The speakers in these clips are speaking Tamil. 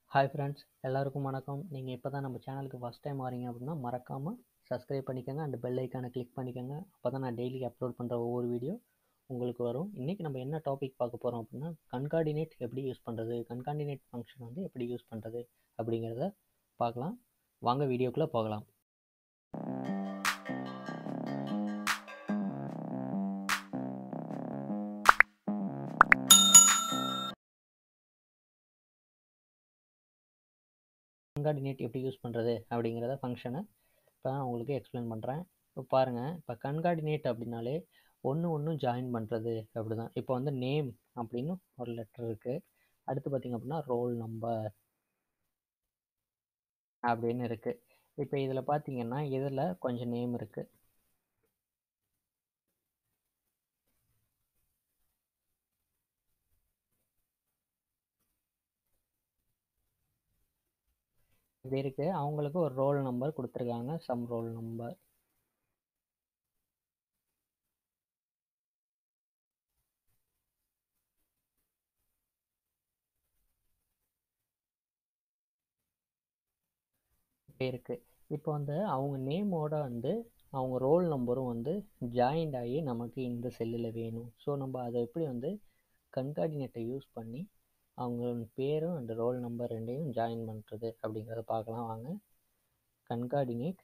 ஹாய் ஃப்ரெண்ட்ஸ் எல்லாருக்கும் வணக்கம் நீங்கள் இப்போ தான் நம்ம சேனலுக்கு ஃபஸ்ட் டைம் வரீங்க அப்படின்னா மறக்காமல் சப்ஸ்கிரைப் பண்ணிக்கோங்க அண்ட் பெல் ஐக்கானை கிளிக் பண்ணிக்கோங்க அப்போ தான் நான் டெய்லி அப்லோட் பண்ணுற ஒவ்வொரு வீடியோ உங்களுக்கு வரும் இன்றைக்கி நம்ம என்ன டாபிக் பார்க்க போகிறோம் அப்படின்னா கண்கார்டினேட் எப்படி யூஸ் பண்ணுறது கண்கார்டினேட் ஃபங்க்ஷன் வந்து எப்படி யூஸ் பண்ணுறது அப்படிங்கிறத பார்க்கலாம் வாங்க வீடியோக்குள்ளே போகலாம் கண்கார்டினேட் எப்படி யூஸ் பண்ணுறது அப்படிங்கிறத ஃபங்க்ஷனை இப்போ நான் உங்களுக்கு எக்ஸ்பிளைன் பண்ணுறேன் இப்போ பாருங்கள் இப்போ கண்கார்டினேட் அப்படின்னாலே ஒன்று ஒன்று ஜாயின் பண்ணுறது அப்படி தான் இப்போ வந்து நேம் அப்படின்னு ஒரு லெட்டர் இருக்குது அடுத்து பார்த்திங்க அப்படின்னா ரோல் நம்பர் அப்படின்னு இருக்குது இப்போ இதில் பார்த்தீங்கன்னா இதில் கொஞ்சம் நேம் இருக்குது இது இருக்குது அவங்களுக்கு ஒரு ரோல் நம்பர் கொடுத்துருக்காங்க சம் ரோல் நம்பர் இருக்குது இப்போ வந்து அவங்க நேமோட வந்து அவங்க ரோல் நம்பரும் வந்து ஜாயிண்ட் ஆகி நமக்கு இந்த செல்லில் வேணும் ஸோ நம்ம அதை எப்படி வந்து கண்கார்டினேட்டை யூஸ் பண்ணி அவங்க பேரும் அண்ட் ரோல் நம்பர் ரெண்டையும் ஜாயின் பண்ணுறது அப்படிங்கிறத பார்க்கலாம் வாங்க கண்கார்டினேட்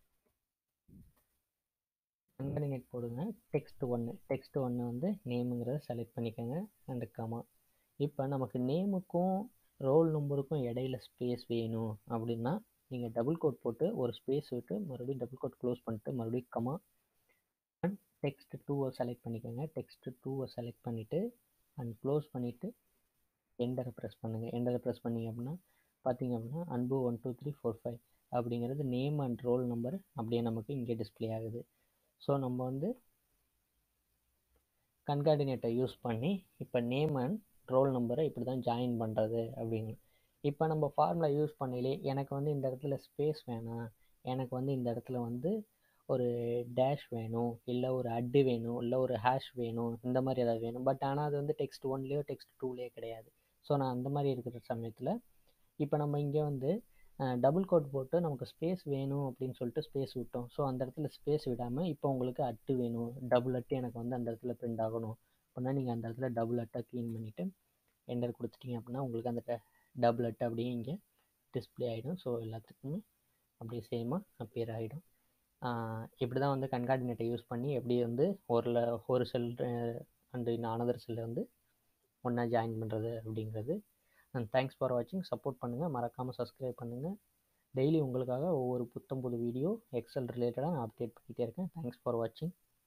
கண்கார்டினேட் போடுங்க டெக்ஸ்ட் ஒன்று டெக்ஸ்ட் ஒன்று வந்து நேமுங்கிறத செலக்ட் பண்ணிக்கோங்க அண்ட் கமா இப்போ நமக்கு நேமுக்கும் ரோல் நம்பருக்கும் இடையில ஸ்பேஸ் வேணும் அப்படின்னா நீங்கள் டபுள் கோட் போட்டு ஒரு ஸ்பேஸ் விட்டு மறுபடியும் டபுள் கோட் க்ளோஸ் பண்ணிட்டு மறுபடியும் கமா அண்ட் டெக்ஸ்ட் டூவை செலக்ட் பண்ணிக்கோங்க டெக்ஸ்ட் டூவை செலக்ட் பண்ணிவிட்டு அண்ட் க்ளோஸ் பண்ணிவிட்டு எண்டரை ப்ரெஸ் பண்ணுங்கள் எண்டரை ப்ரெஸ் பண்ணிங்க அப்படின்னா பார்த்தீங்க அப்படின்னா Anbu one two three four five அப்படிங்கிறது நேம் அண்ட் ரோல் நம்பர் அப்படியே நமக்கு இங்கே டிஸ்பிளே ஆகுது ஸோ நம்ம வந்து கன்கார்டினேட்டை யூஸ் பண்ணி இப்போ நேம் அண்ட் ரோல் நம்பரை இப்படி தான் ஜாயின் பண்ணுறது அப்படிங்க இப்போ நம்ம ஃபார்முலா யூஸ் பண்ணலே எனக்கு வந்து இந்த இடத்துல ஸ்பேஸ் வேணாம் எனக்கு வந்து இந்த இடத்துல வந்து ஒரு டேஷ் வேணும் இல்லை ஒரு அட்டு வேணும் இல்லை ஒரு ஹேஷ் வேணும் இந்த மாதிரி ஏதாவது வேணும் பட் ஆனால் அது வந்து டெக்ஸ்ட் ஒன்லேயோ டெக்ஸ்ட் டூலேயோ கிடையாது ஸோ நான் அந்த மாதிரி இருக்கிற சமயத்தில் இப்போ நம்ம இங்கே வந்து டபுள் கோட் போட்டு நமக்கு ஸ்பேஸ் வேணும் அப்படின்னு சொல்லிட்டு ஸ்பேஸ் விட்டோம் ஸோ அந்த இடத்துல ஸ்பேஸ் விடாமல் இப்போ உங்களுக்கு அட்டு வேணும் டபுள் அட்டு எனக்கு வந்து அந்த இடத்துல பிரிண்ட் ஆகணும் அப்படின்னா நீங்கள் அந்த இடத்துல டபுள் அட்டை க்ளீன் பண்ணிவிட்டு என்டர் கொடுத்துட்டீங்க அப்படின்னா உங்களுக்கு அந்த டபுள் அட்டை அப்படியே இங்கே டிஸ்பிளே ஆகிடும் ஸோ எல்லாத்துக்குமே அப்படியே சேமாக அப்பியர் ஆகிடும் இப்படி தான் வந்து கண்கார்டினேட்டை யூஸ் பண்ணி எப்படி வந்து ஒரு ஒரு செல் அண்டு இன்னும் அனதர் செல்லை வந்து ஒன்றா ஜாயின் பண்ணுறது அப்படிங்கிறது அண்ட் தேங்க்ஸ் ஃபார் வாட்சிங் சப்போர்ட் பண்ணுங்கள் மறக்காமல் சப்ஸ்கிரைப் பண்ணுங்கள் டெய்லி உங்களுக்காக ஒவ்வொரு புத்தம் புது வீடியோ எக்ஸல் ரிலேட்டடாக நான் அப்டேட் பண்ணிகிட்டே இருக்கேன் தேங்க்ஸ் ஃபார் வாட்சிங்